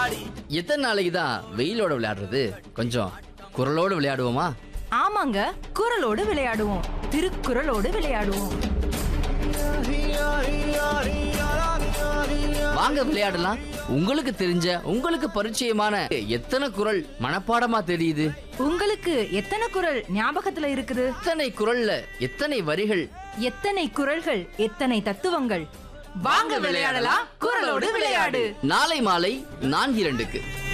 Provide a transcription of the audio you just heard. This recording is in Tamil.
எத்தனை நாளைக்கு தான் வெயிலோட விளையாடுறது கொஞ்சம் குரலோட விளையாடுவோமா ஆமாங்க குரலோடு விளையாடுவோம் திருக்குறளோடு விளையாடுவோம் வாங்க விளையாடலாம் உங்களுக்கு தெரிஞ்ச உங்களுக்கு பரிச்சயமான எத்தனை குரல் மனப்பாடமா தெரியுது உங்களுக்கு எத்தனை குரல் ஞாபகத்துல இருக்குது எத்தனை குரல்ல எத்தனை வரிகள் எத்தனை குரல்கள் எத்தனை தத்துவங்கள் வாங்க விளையாடலாம் குரலோடு விளையாடு நாளை மாலை நான்கு இரண்டுக்கு